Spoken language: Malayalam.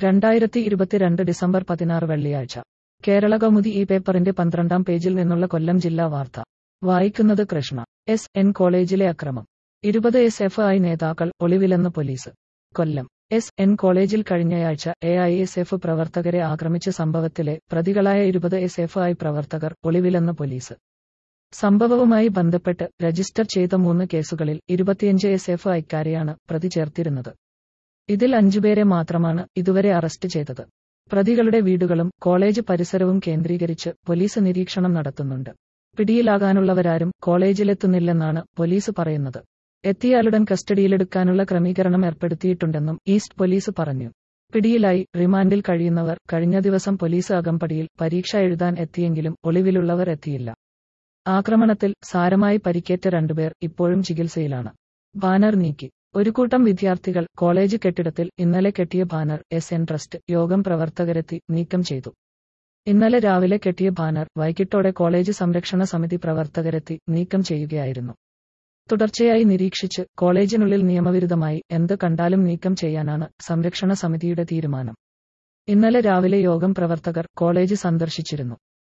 രണ്ടായിരത്തി ഇരുപത്തിരണ്ട് ഡിസംബർ പതിനാറ് വെള്ളിയാഴ്ച കേരള കൗമുദി ഈ പേപ്പറിന്റെ പന്ത്രണ്ടാം പേജിൽ നിന്നുള്ള കൊല്ലം ജില്ലാ വാർത്ത വായിക്കുന്നത് കൃഷ്ണ എസ് എൻ കോളേജിലെ അക്രമം ഇരുപത് എസ് എഫ് ഐ നേതാക്കൾ ഒളിവിലെന്ന് പോലീസ് കൊല്ലം എസ് എൻ കോളേജിൽ കഴിഞ്ഞയാഴ്ച എ ഐ എസ് എഫ് പ്രവർത്തകരെ ആക്രമിച്ച സംഭവത്തിലെ പ്രതികളായ ഇരുപത് എസ് എഫ് ഐ പ്രവർത്തകർ ഒളിവിലെന്ന് പോലീസ് സംഭവവുമായി ബന്ധപ്പെട്ട് രജിസ്റ്റർ ചെയ്ത മൂന്ന് കേസുകളിൽ ഇരുപത്തിയഞ്ച് എസ് എഫ് ഐക്കാരെയാണ് പ്രതി ചേർത്തിരുന്നത് ഇതിൽ അഞ്ചുപേരെ മാത്രമാണ് ഇതുവരെ അറസ്റ്റ് ചെയ്തത് പ്രതികളുടെ വീടുകളും കോളേജ് പരിസരവും കേന്ദ്രീകരിച്ച് പോലീസ് നിരീക്ഷണം നടത്തുന്നുണ്ട് പിടിയിലാകാനുള്ളവരാരും കോളേജിലെത്തുന്നില്ലെന്നാണ് പോലീസ് പറയുന്നത് എത്തിയാലുടൻ കസ്റ്റഡിയിലെടുക്കാനുള്ള ക്രമീകരണം ഏർപ്പെടുത്തിയിട്ടുണ്ടെന്നും ഈസ്റ്റ് പോലീസ് പറഞ്ഞു പിടിയിലായി റിമാൻഡിൽ കഴിയുന്നവർ കഴിഞ്ഞ ദിവസം പോലീസ് അകമ്പടിയിൽ പരീക്ഷ എഴുതാൻ എത്തിയെങ്കിലും ഒളിവിലുള്ളവർ എത്തിയില്ല ആക്രമണത്തിൽ സാരമായി പരിക്കേറ്റ രണ്ടുപേർ ഇപ്പോഴും ചികിത്സയിലാണ് ബാനർ നീക്കി ഒരു കൂട്ടം വിദ്യാർത്ഥികൾ കോളേജ് കെട്ടിടത്തിൽ ഇന്നലെ കെട്ടിയ ബാനർ എസ് എൻ ട്രസ്റ്റ് യോഗം പ്രവർത്തകരെത്തി നീക്കം ചെയ്തു ഇന്നലെ രാവിലെ കെട്ടിയ ബാനർ വൈകിട്ടോടെ കോളേജ് സംരക്ഷണ സമിതി പ്രവർത്തകരെത്തി നീക്കം ചെയ്യുകയായിരുന്നു തുടർച്ചയായി നിരീക്ഷിച്ച് കോളേജിനുള്ളിൽ നിയമവിരുദ്ധമായി എന്ത് കണ്ടാലും നീക്കം ചെയ്യാനാണ് സംരക്ഷണ സമിതിയുടെ തീരുമാനം ഇന്നലെ രാവിലെ യോഗം പ്രവർത്തകർ കോളേജ് സന്ദർശിച്ചിരുന്നു